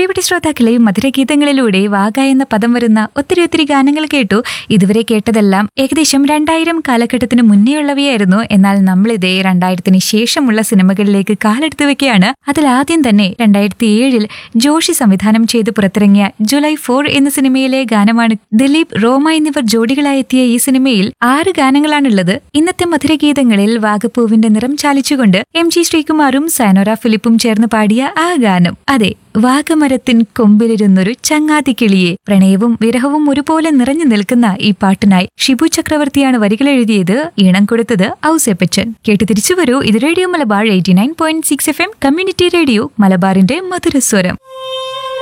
പ്രിയപ്പെട്ട ശ്രോതാക്കളെ മധുരഗീതങ്ങളിലൂടെ വാഗ എന്ന പദം വരുന്ന ഒത്തിരി ഒത്തിരി ഗാനങ്ങൾ കേട്ടു ഇതുവരെ കേട്ടതെല്ലാം ഏകദേശം രണ്ടായിരം കാലഘട്ടത്തിന് മുന്നേയുള്ളവയായിരുന്നു എന്നാൽ നമ്മളിതേ രണ്ടായിരത്തിന് ശേഷമുള്ള സിനിമകളിലേക്ക് കാലെടുത്ത് വെക്കുകയാണ് അതിൽ ആദ്യം തന്നെ രണ്ടായിരത്തി ഏഴിൽ ജോഷി സംവിധാനം ചെയ്ത് പുറത്തിറങ്ങിയ ജൂലൈ ഫോർ എന്ന സിനിമയിലെ ഗാനമാണ് ദിലീപ് റോമ എന്നിവർ ജോഡികളായി എത്തിയ ഈ സിനിമയിൽ ആറ് ഗാനങ്ങളാണുള്ളത് ഇന്നത്തെ മധുരഗീതങ്ങളിൽ വാഗപ്പൂവിന്റെ നിറം ചാലിച്ചുകൊണ്ട് എം ജി ശ്രീകുമാറും സയനോര ഫിലിപ്പും ചേർന്ന് പാടിയ ആ ഗാനം അതെ വാഗമരത്തിൻ കൊമ്പിലിരുന്നൊരു ചങ്ങാതി കിളിയെ പ്രണയവും വിരഹവും ഒരുപോലെ നിറഞ്ഞു നിൽക്കുന്ന ഈ പാട്ടിനായി ഷിബു ചക്രവർത്തിയാണ് വരികൾ എഴുതിയത് ഈണം കൊടുത്തത് ഔസേപ്പച്ചൻ കേട്ട് തിരിച്ചു വരൂ ഇത് radio Malabar eighty nine point six F M community radio മലബാറിന്റെ മധുരസ്വരം